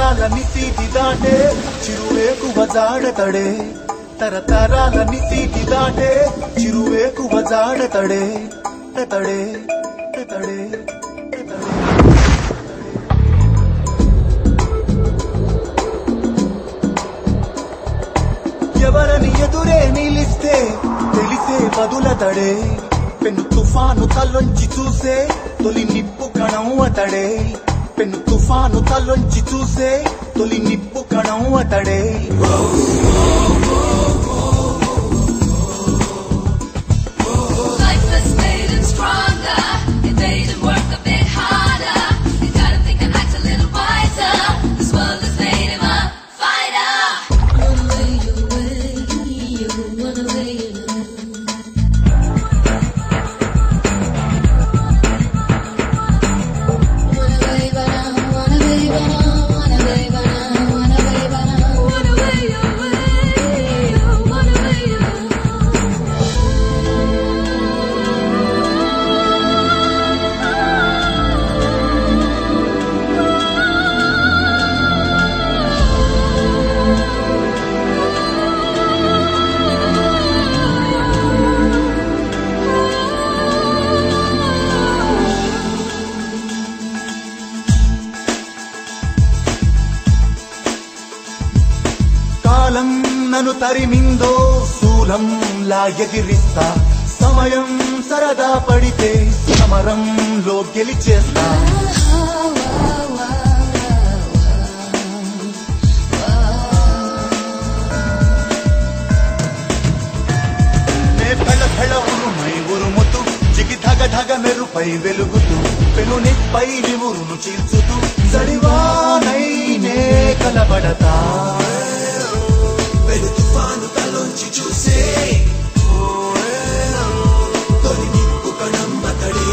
తరతరాలని సీటి దాటే చిరువేకువ జాడతడే తరతరాలని సీటి దాటే చిరువేకువ జాడతడే తడే తడే తడే ఎవరని ఎదురే నిలిస్తే తెలిసే బదుల తడే పెను తుఫాను తల్లొంచి చూసే తొలి నిప్పు కణం అతడే పెను తుఫాను తల్లొంచి చూసే తొలి నిప్పు కణం అతడే Life has made him stronger. It made him work a bit harder. He's gotta think and act a little wiser. This world has made him a fighter. Run away, away, run away, Run away, banana, run away, banana, run away, banana, run away, banana, run away, away, run away, కాలం నన్ను తరిమిందో శూలం లా ఎదిరిస్తా సమయం సరదా పడితే సమరంలో గెలిచేస్తా నే ఫెళ ఫెళ ఉరుమై ఉరుముతూ జిగి ధగ ధగ మెరుపై వెలుగుతూ పెను నిప్పై నివురును చీల్చుతూ జడివానై నే కలబడతా వెలు తుఫాను తలొంచి చూసే తొలి నిప్పు కణమ్మతడే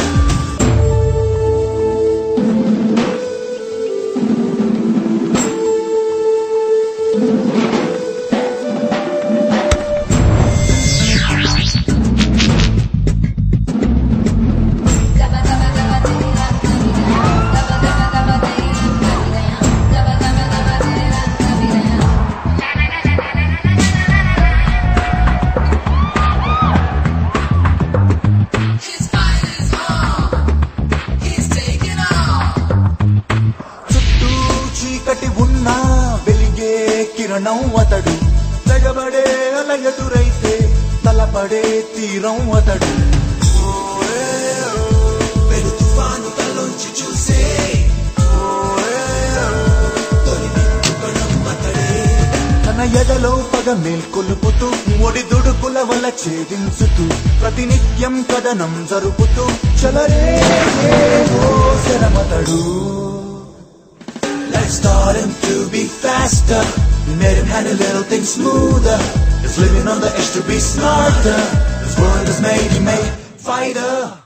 His fight is on. He's taking off. చుట్టూ చీకటి ఉన్నా వెలిగే కిరణం అతడు తెగబడే అల ఎదురైతే తలపడే తీరం అతడు వెలు తుఫాను తలొంచి చూసే తొలి నిప్పు కణం అతడే. తన ఎదలో పగ మేల్కొలుపుతూ ఒడి దుడుకుల వల్ల ఛేదించుతూ ప్రతినిత్యం కథనం జరుపుతూ చలరే ఓ శరమతడు Life taught him to be faster. We made him handle little things smoother. If living on the edge to be smarter. This world has made him a fighter.